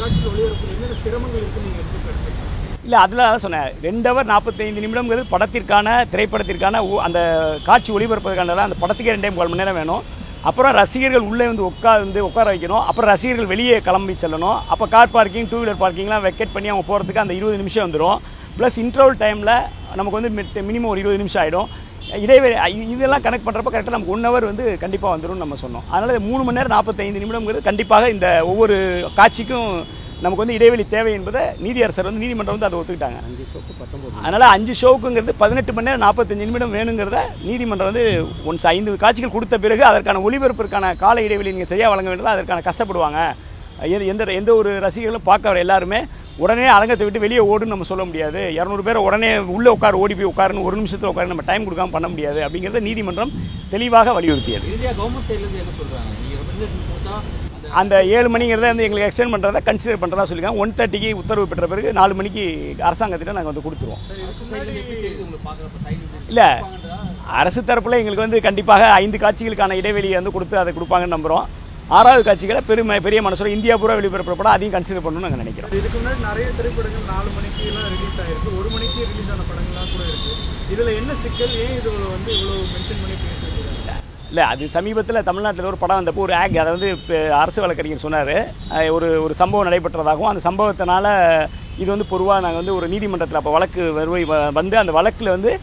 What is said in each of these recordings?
காட்சியில் ஒளிபரப்பு என்னென்ன சிரமங்கள் இருக்குன்னு நீங்கள் எடுத்து இல்லை அதில் தான் சொன்னேன் ரெண்டு ஹவர் நாற்பத்தைந்து நிமிடம்ங்கிறது படத்திற்கான திரைப்படத்திற்கான ஒ- அந்த காட்சி ஒளிபரப்புறதுக்கான அந்த படத்துக்கே ரெண்டே முக்கால் மணி நேரம் வேணும் அப்புறம் ரசிகர்கள் உள்ளே வந்து உட்காந்து உட்கார வைக்கணும் அப்புறம் ரசிகர்கள் வெளியே கிளம்பி செல்லணும் அப்போ கார் பார்க்கிங் டூ வீலர் பார்க்கிங்லாம் வெக்கெட் பண்ணி அவங்க போகிறதுக்கு அந்த இருபது நிமிஷம் வந்துடும் ப்ளஸ் இன்டர்வல் டைமில் நமக்கு வந்து மினிமம் ஒரு இருபது நிமிஷம் ஆகிடும் இடைவெளி இ- இதெல்லாம் கணக்கு பண்ணுறப்ப கரெக்டாக நமக்கு ஒன் ஹவர் வந்து கண்டிப்பாக வந்துடும் நம்ம சொன்னோம் அதனால் மூணு மணி நேரம் நாற்பத்தைந்து நிமிடம்ங்கிறது கண்டிப்பாக இந்த ஒவ்வொரு காட்சிக்கும் நமக்கு வந்து இடைவெளி தேவை என்பதை நீதியரசர் வந்து நீதிமன்றம் வந்து அதை ஒத்துக்கிட்டாங்க அஞ்சு ஷோக்கு பத்தொம்பது அதனால் அஞ்சு ஷோக்குங்கிறது பதினெட்டு மணி நேரம் நாற்பத்தஞ்சு நிமிடம் வேணுங்கிறத நீதிமன்றம் வந்து ஒன்ஸ் ஐந்து காட்சிகள் கொடுத்த பிறகு அதற்கான ஒளிபரப்பிற்கான கால இடைவெளி நீங்கள் சரியாக வழங்க வேண்டும் அதற்கான கஷ்டப்படுவாங்க எந்த எந்த எந்த ஒரு ரசிகர்களும் பார்க்க வர எல்லாருமே உடனே அரங்கத்தை விட்டு வெளியே ஓடுன்னு நம்ம சொல்ல முடியாது இரநூறு பேரை உடனே உள்ளே உட்கார ஓடி போய் உட்காருன்னு ஒரு நிமிஷத்தில் உட்காரு நம்ம டைம் கொடுக்காம பண்ண முடியாது அப்படிங்கிறத நீதிமன்றம் தெளிவாக வலியுறுத்தியது இறுதியாக கவர்மெண்ட் சைட்லேருந்து என்ன சொல்கிறாங்க நீங்கள் ரெப்ரஸன்டேஷன் கொடுத்தா அந்த அந்த ஏழு மணிங்கிறத வந்து எங்களுக்கு எக்ஸ்டெண்ட் பண்ணுறதை கன்சிடர் பண்ணுறதா சொல்லியிருக்காங்க ஒன் தேர்ட்டிக்கு உத்தரவு பெற்ற பிறகு நாலு மணிக்கு அரசாங்கத்திட்ட நாங்கள் வந்து கொடுத்துருவோம் அரசு சைட்லேருந்து எப்படி தெரியுது உங்களுக்கு பார்க்குறப்ப சைடு இல்லை அரசு தரப்பில் எங்களுக்கு வந்து கண்டிப்பாக ஐந்து காட்சிகளுக்கான இடைவெளியை வந்து கொடுத்து அதை கொடுப்பாங்கன்னு நம்புகிறோம் ஆறாவது காட்சிகளை பெருமை பெரிய மனசோட இந்தியா பூரா வெளிப்படப்பட அதையும் கன்சிடர் பண்ணணும்னு நாங்கள் நினைக்கிறோம் இதுக்கு முன்னாடி நிறைய திரைப்படங்கள் நாலு மணிக்கு எல்லாம் ரிலீஸ் ஆயிருக்கு ஒரு மணிக்கு ரிலீஸ் ஆன படங்கள்லாம் கூட இருக்கு இதுல என்ன சிக்கல் ஏன் இது வந்து இவ்வளவு மென்ஷன் பண்ணி பேசுறீங்க இல்லை அது சமீபத்தில் தமிழ்நாட்டில் ஒரு படம் வந்தப்போ ஒரு ஆக் அதை வந்து இப்போ அரசு வழக்கறிஞர் சொன்னார் ஒரு ஒரு சம்பவம் நடைபெற்றதாகவும் அந்த சம்பவத்தினால இது வந்து பொதுவாக நாங்கள் வந்து ஒரு நீதிமன்றத்தில் அப்போ வழக்கு வருவை வ- வந்து அந்த வழக்கில் வந்து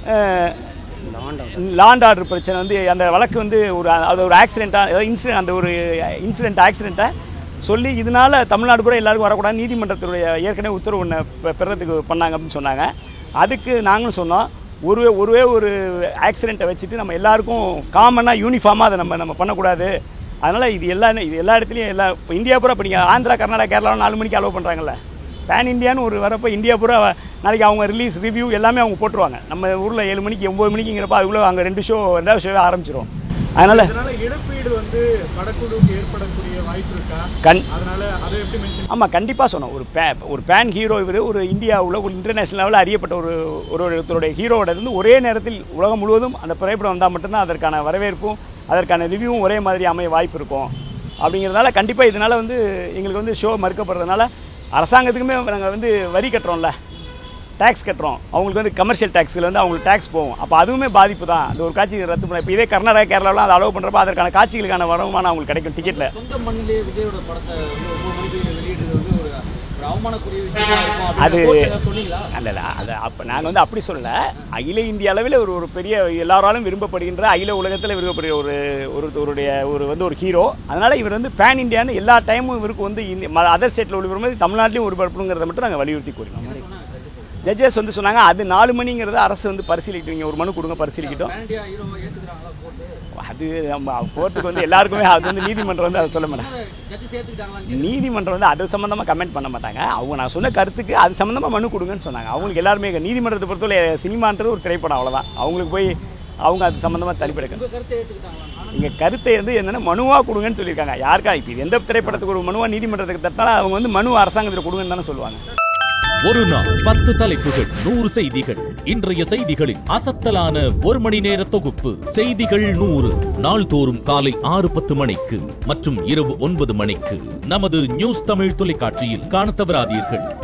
லாண்ட் ஆர்டர் பிரச்சனை வந்து அந்த வழக்கு வந்து ஒரு அது ஒரு ஆக்சிடெண்ட்டாக ஏதாவது இன்சிடென்ட் அந்த ஒரு இன்சிடென்ட் ஆக்சிடெண்ட்டை சொல்லி இதனால தமிழ்நாடு பூரா எல்லாருக்கும் வரக்கூடாது நீதிமன்றத்துடைய ஏற்கனவே உத்தரவு ஒன்று பெ- பெறதுக்கு பண்ணாங்க அப்படின்னு சொன்னாங்க அதுக்கு நாங்களும் சொன்னோம் ஒரு ஒருவே ஒரு ஆக்சிடெண்ட்டை வச்சுட்டு நம்ம எல்லாருக்கும் காமனாக யூனிஃபார்மாக அதை நம்ம நம்ம பண்ணக்கூடாது அதனால் இது எல்லா இது எல்லா இடத்துலையும் எல்லா இப்போ இந்தியா பூரா இப்போ நீங்கள் ஆந்திரா கர்நாடகா கேரளாவில் நாலு மணிக்கு அலோவ் பண்ணுறாங்கல்ல பேன் இந்தியான்னு ஒரு வரப்போ இந்தியா பூரா நாளைக்கு அவங்க ரிலீஸ் ரிவ்யூ எல்லாமே அவங்க போட்டுருவாங்க நம்ம ஊரில் ஏழு மணிக்கு ஒம்பது மணிக்குங்கிறப்ப அதுக்குள்ளே அங்கே ரெண்டு ஷோ ரெண்டாவது ஷோவே ஆரம்பிச்சிரும் அதனால் இதனால இழப்பீடு வந்து படக்குழுவுக்கு ஏற்படக்கூடிய வாய்ப்பு இருக்கா கண் அதனால அதை எப்படி மென்ஷன் ஆமாம் கண்டிப்பாக சொன்னோம் ஒரு பே ஒரு பேன் ஹீரோ இவர் ஒரு இந்தியாவில் ஒரு இன்டர்நேஷனல் லெவலில் அறியப்பட்ட ஒரு ஒரு ஒருத்தருடைய ஹீரோவோட இருந்து ஒரே நேரத்தில் உலகம் முழுவதும் அந்த திரைப்படம் வந்தால் மட்டும்தான் அதற்கான வரவேற்பும் அதற்கான ரிவ்யூவும் ஒரே மாதிரி அமைய வாய்ப்பு இருக்கும் அப்படிங்கிறதுனால கண்டிப்பாக இதனால் வந்து எங்களுக்கு வந்து ஷோ மறுக்கப்படுறதுனால அரசாங்கத்துக்குமே நாங்கள் வந்து வரி கட்டுறோம்ல டேக்ஸ் கட்டுறோம் அவங்களுக்கு வந்து கமர்ஷியல் டேக்ஸில் வந்து அவங்களுக்கு டேக்ஸ் போகும் அப்போ அதுவுமே பாதிப்பு தான் அந்த ஒரு காட்சி ரத்து பண்ண இப்போ இதே கர்நாடகா கேரளாவில் அதை அலோவ் பண்ணுறப்ப அதற்கான காட்சிகளுக்கான வருமானம் அவங்களுக்கு கிடைக்கும் டிக்கெட்டில் சொந்த மண்ணிலே விஜயோட படத்தை வந்து ஒன்பது மணிக்கு வெளியிடுறது வந்து ஒரு ஒரு அவமானக்குரிய விஷயமா இருக்கும் அது- அப்படின்னு கோர்ட்ல ஏதாவது சொன்னீங்களா அல்ல இல்ல அது அப்போ நாங்கள் வந்து அப்படி சொல்லல அகில இந்திய அளவில் ஒரு ஒரு பெரிய எல்லாராலும் விரும்பப்படுகின்ற அகில உலகத்தில் விரும்பப்படுகிற ஒரு ஒருத்தருடைய ஒரு வந்து ஒரு ஹீரோ அதனால் இவர் வந்து பேன் இந்தியான்னு எல்லா டைமும் இவருக்கு வந்து அதர் ஸ்டேட்டில் ஒளிபரப்பு தமிழ்நாட்டிலையும் ஒளிபரப்பணுங்கிறத மட்டும் நாங்கள் வலியுறுத்தி கூறினோம் என்ன சொன்னாங்க ஜட்ஜஸ் வந்து சொன்னாங்க அது நாலு மணிங்கிறத அரசு வந்து பரிசீலிக்கிட்டு நீங்கள் ஒரு மனு கொடுங்க பரிசீலிக்கிட்டோம் பேன் இண்டியா ஹீரோவை ஏற்றுக்கிறாங்களா போட்டு அது நம்ம கோர்ட்டுக்கு வந்து எல்லாருக்குமே அது வந்து நீதிமன்றம் வந்து அதை சொல்ல மாட்டாங்க ஜட்ஜி சேர்த்துக்கிட்டாங்களான்னு நீதிமன்றம் வந்து அது சம்மந்தமாக கமெண்ட் பண்ண மாட்டாங்க அவங்க நான் சொன்ன கருத்துக்கு அது சம்மந்தமாக மனு கொடுங்கன்னு சொன்னாங்க அவங்களுக்கு எல்லாருமே நீதிமன்றத்தை பொறுத்தவரை சினிமான்றது ஒரு திரைப்படம் அவ்வளோதான் அவங்களுக்கு போய் அவங்க அது சம்மந்தமாக தனிப்பெடுக்க உங்கள் கருத்தை ஏற்றுக்கிட்டாங்களா ஆனால் இங்கே கருத்தை வந்து என்னென்னா மனுவாக கொடுங்கன்னு சொல்லியிருக்காங்க யாருக்கா இப்போ இது எந்த திரைப்படத்துக்கு ஒரு மனுவாக நீதிமன்றத்துக்கு தட்டாலும் அவங்க வந்து மனு அரசாங்கத்தில் கொடுங்கன்னு தானே சொல்லுவாங்க ஒரு நாள் பத்து தலைப்புகள் நூறு செய்திகள் இன்றைய செய்திகளின் அசத்தலான ஒரு மணி நேர தொகுப்பு செய்திகள் நூறு நாள்தோறும் காலை ஆறு பத்து மணிக்கு மற்றும் இரவு ஒன்பது மணிக்கு நமது நியூஸ் தமிழ் தொலைக்காட்சியில் காணத் தவறாதீர்கள்